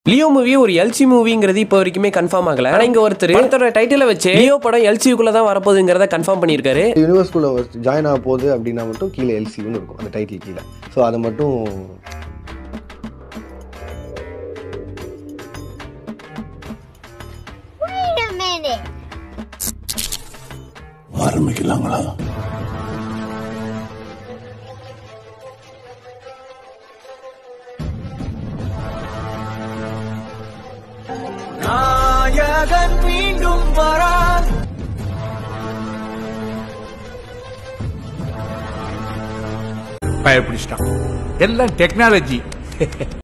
Leo movie ஒரு LC மூவிங்கிறது இப்போ வரைக்குமே கன்ஃபார்ம் ஆகல ஆனா இங்க ஒருத்தர் படத்தோட டைட்டில வச்சு லியோ படம் எல்சிக்குள்ள தான் வரப்போகுதுங்கிறத கன்ஃபார்ம் பண்ணியிருக்காரு யூனிவர்ஸ்குள்ளே ஜாயின் ஆக போகுது அப்படின்னா மட்டும் கீழே எல்சின்னு இருக்கும் அந்த டைட்டில் கீழே ஸோ அதை மட்டும் Wait a minute. ஆரம்பிக்கலாங்களா பயப்பிடிச்சிட்டான் எல்லாம் டெக்னாலஜி